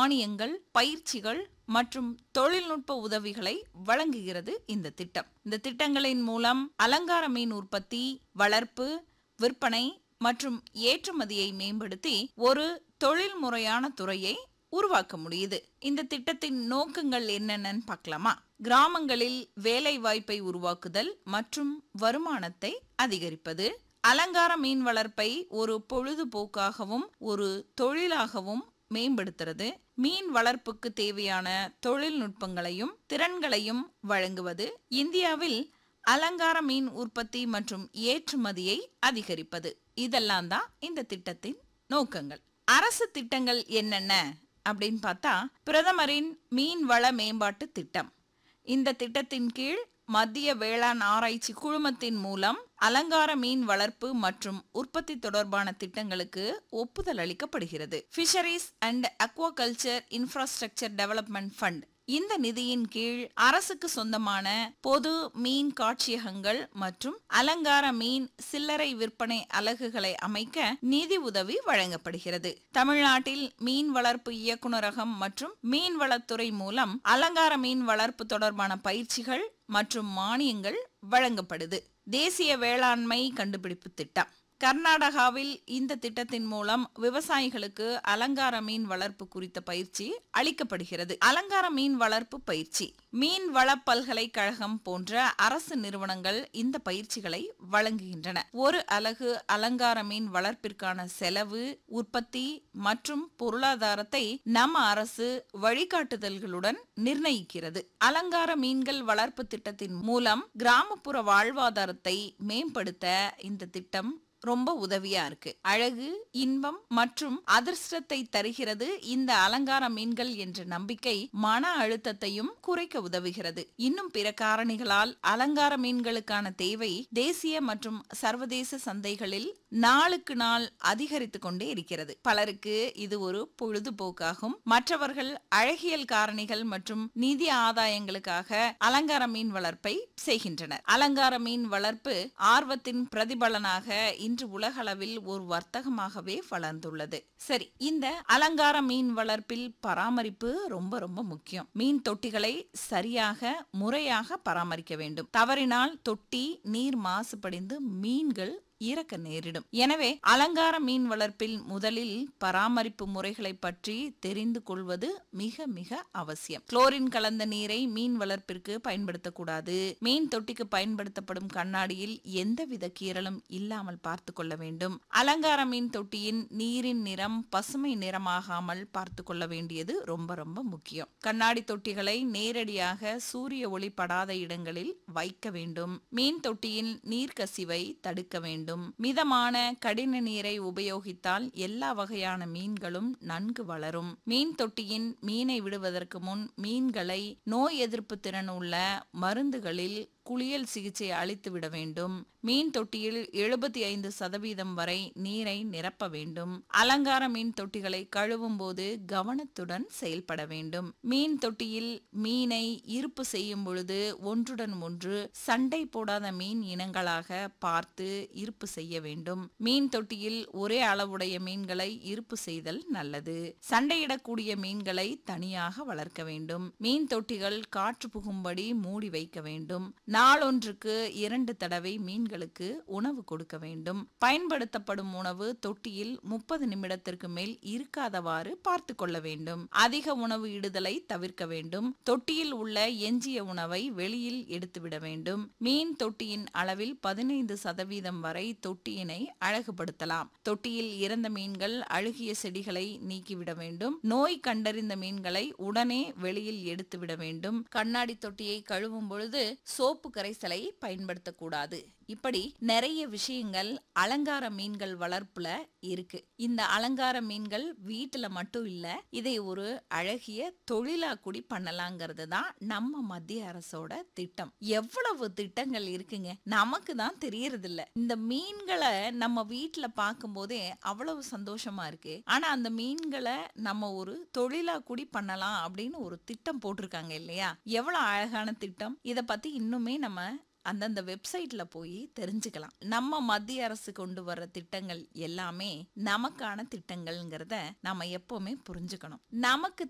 மானியங்கள் பயிற்சிகள் மற்றும் தொழில்நுட்ப உதவிகளை வழங்குகிறது இந்த திட்டம் இந்த திட்டங்களின் மூலம் அலங்கார மீன் உற்பத்தி வளர்ப்பு விற்பனை மற்றும் ஏற்றுமதியை மேம்படுத்தி ஒரு தொழில்முறையான துறையை உருவாக்க முடியுது இந்த திட்டத்தின் நோக்கங்கள் என்னென்னு பார்க்கலாமா கிராமங்களில் வேலை வாய்ப்பை உருவாக்குதல் மற்றும் வருமானத்தை அதிகரிப்பது அலங்கார மீன் வளர்ப்பை ஒரு பொழுதுபோக்காகவும் ஒரு தொழிலாகவும் மேம்படுத்துறது மீன் வளர்ப்புக்கு தேவையான தொழில்நுட்பங்களையும் திறன்களையும் வழங்குவது இந்தியாவில் அலங்கார மீன் உற்பத்தி மற்றும் ஏற்றுமதியை அதிகரிப்பது இதெல்லாம் தான் இந்த திட்டத்தின் நோக்கங்கள் அரசு திட்டங்கள் என்னென்ன அப்படின்னு பார்த்தா பிரதமரின் மீன் வள மேம்பாட்டு திட்டம் இந்த திட்டத்தின் கீழ் மத்திய வேளாண் ஆராய்ச்சி குழுமத்தின் மூலம் அலங்கார மீன் வளர்ப்பு மற்றும் உற்பத்தி தொடர்பான திட்டங்களுக்கு ஒப்புதல் அளிக்கப்படுகிறது fisheries and aquaculture infrastructure development fund இந்த நிதியின் கீழ் அரசுக்கு சொந்தமான பொது மீன் காட்சியகங்கள் மற்றும் அலங்கார மீன் சில்லறை விற்பனை அலகுகளை அமைக்க நிதி உதவி வழங்கப்படுகிறது தமிழ்நாட்டில் மீன் வளர்ப்பு இயக்குநரகம் மற்றும் மீன்வளத்துறை மூலம் அலங்கார மீன் வளர்ப்பு தொடர்பான பயிற்சிகள் மற்றும் மானியங்கள் வழங்கப்படுது தேசிய வேளாண்மை கண்டுபிடிப்பு திட்டம் கர்நாடகாவில் இந்த திட்டத்தின் மூலம் விவசாயிகளுக்கு அலங்கார மீன் வளர்ப்பு குறித்த பயிற்சி அளிக்கப்படுகிறது அலங்கார மீன் வளர்ப்பு பயிற்சி மீன் வள பல்கலைக்கழகம் போன்ற அரசு நிறுவனங்கள் இந்த பயிற்சிகளை வழங்குகின்றன ஒரு அலகு அலங்கார மீன் வளர்ப்பிற்கான செலவு உற்பத்தி மற்றும் பொருளாதாரத்தை நம்ம அரசு வழிகாட்டுதல்களுடன் நிர்ணயிக்கிறது அலங்கார மீன்கள் வளர்ப்பு திட்டத்தின் மூலம் கிராமப்புற வாழ்வாதாரத்தை மேம்படுத்த இந்த திட்டம் ரொம்ப உதவியா இருக்கு அழகு இன்பம் மற்றும் அதிர்ஷ்டத்தை தருகிறது இந்த அலங்கார மீன்கள் என்ற நம்பிக்கை மன அழுத்தத்தையும் குறைக்க உதவுகிறது இன்னும் பிற காரணிகளால் அலங்கார மீன்களுக்கான தேவை தேசிய மற்றும் சர்வதேச சந்தைகளில் நாளுக்கு நாள் அதிகரித்து கொண்டே இருக்கிறது பலருக்கு இது ஒரு பொழுதுபோக்காகும் மற்றவர்கள் அழகியல் காரணிகள் மற்றும் நிதி ஆதாயங்களுக்காக அலங்கார மீன் வளர்ப்பை செய்கின்றனர் அலங்கார மீன் வளர்ப்பு ஆர்வத்தின் பிரதிபலனாக இன்று உலகளவில் ஒரு வர்த்தகமாகவே வளர்ந்துள்ளது சரி இந்த அலங்கார மீன் வளர்ப்பில் பராமரிப்பு ரொம்ப ரொம்ப முக்கியம் மீன் தொட்டிகளை சரியாக முறையாக பராமரிக்க வேண்டும் தவறினால் தொட்டி நீர் மாசுபடிந்து மீன்கள் இறக்க நேரிடும் எனவே அலங்கார மீன் வளர்ப்பில் முதலில் பராமரிப்பு முறைகளை பற்றி தெரிந்து கொள்வது மிக மிக அவசியம் குளோரின் கலந்த நீரை மீன் வளர்ப்பிற்கு பயன்படுத்தக்கூடாது மீன் தொட்டிக்கு பயன்படுத்தப்படும் கண்ணாடியில் எந்தவித கீறலும் இல்லாமல் பார்த்து கொள்ள வேண்டும் அலங்கார மீன் தொட்டியின் நீரின் நிறம் பசுமை நிறமாகாமல் பார்த்து கொள்ள வேண்டியது ரொம்ப ரொம்ப முக்கியம் கண்ணாடி தொட்டிகளை நேரடியாக சூரிய ஒளி படாத இடங்களில் வைக்க வேண்டும் மீன் தொட்டியின் நீர்க்கசிவை தடுக்க வேண்டும் வேண்டும் மிதமான கடின நீரை உபயோகித்தால் எல்லா வகையான மீன்களும் நன்கு வளரும் மீன் தொட்டியின் மீனை விடுவதற்கு முன் மீன்களை நோய் எதிர்ப்பு திறன் உள்ள மருந்துகளில் குளியல் சிகிச்சை அளித்து விட வேண்டும் மீன் தொட்டியில் எழுபத்தி ஐந்து சதவீதம் வரை நீரை நிரப்ப வேண்டும் அலங்கார மீன் தொட்டிகளை கழுவும் போது கவனத்துடன் செயல்பட வேண்டும் மீன் தொட்டியில் மீனை இருப்பு செய்யும் பொழுது ஒன்றுடன் ஒன்று சண்டை போடாத மீன் இனங்களாக பார்த்து இருப்பு செய்ய வேண்டும் மீன் தொட்டியில் ஒரே அளவுடைய மீன்களை இருப்பு செய்தல் நல்லது சண்டையிடக்கூடிய மீன்களை தனியாக வளர்க்க வேண்டும் மீன் தொட்டிகள் காற்று புகும்படி மூடி வைக்க வேண்டும் நாளொன்றுக்கு இரண்டு தடவை மீன்களுக்கு உணவு கொடுக்க வேண்டும் பயன்படுத்தப்படும் உணவு தொட்டியில் முப்பது நிமிடத்திற்கு மேல் இருக்காதவாறு பார்த்து கொள்ள வேண்டும் அதிக உணவு இடுதலை தவிர்க்க வேண்டும் தொட்டியில் உள்ள எஞ்சிய உணவை வெளியில் எடுத்துவிட வேண்டும் மீன் தொட்டியின் அளவில் பதினைந்து சதவீதம் வரை தொட்டியினை அழகுபடுத்தலாம் தொட்டியில் இறந்த மீன்கள் அழுகிய செடிகளை நீக்கிவிட வேண்டும் நோய் கண்டறிந்த மீன்களை உடனே வெளியில் எடுத்துவிட வேண்டும் கண்ணாடி தொட்டியை கழுவும் பொழுது சோப்பு கரைசலை பயன்படுத்தக்கூடாது இப்படி நிறைய விஷயங்கள் அலங்கார மீன்கள் வளர்ப்புல இருக்கு இந்த அலங்கார மீன்கள் வீட்டுல மட்டும் இல்ல இதை ஒரு அழகிய தொழிலா கூடி பண்ணலாங்கிறது தான் நம்ம மத்திய அரசோட திட்டம் எவ்வளவு திட்டங்கள் இருக்குங்க நமக்கு தான் தெரியறது இல்ல இந்த மீன்களை நம்ம வீட்டுல பார்க்கும் போதே அவ்வளவு சந்தோஷமா இருக்கு ஆனா அந்த மீன்களை நம்ம ஒரு தொழிலா கூடி பண்ணலாம் அப்படின்னு ஒரு திட்டம் போட்டிருக்காங்க இல்லையா எவ்வளவு அழகான திட்டம் இத பத்தி இன்னுமே நம்ம அந்தந்த வெப்சைட்ல போய் தெரிஞ்சுக்கலாம் நம்ம மத்திய அரசு கொண்டு வர்ற திட்டங்கள் எல்லாமே நமக்கான திட்டங்கள்ங்கிறத நம்ம எப்பவுமே புரிஞ்சுக்கணும் நமக்கு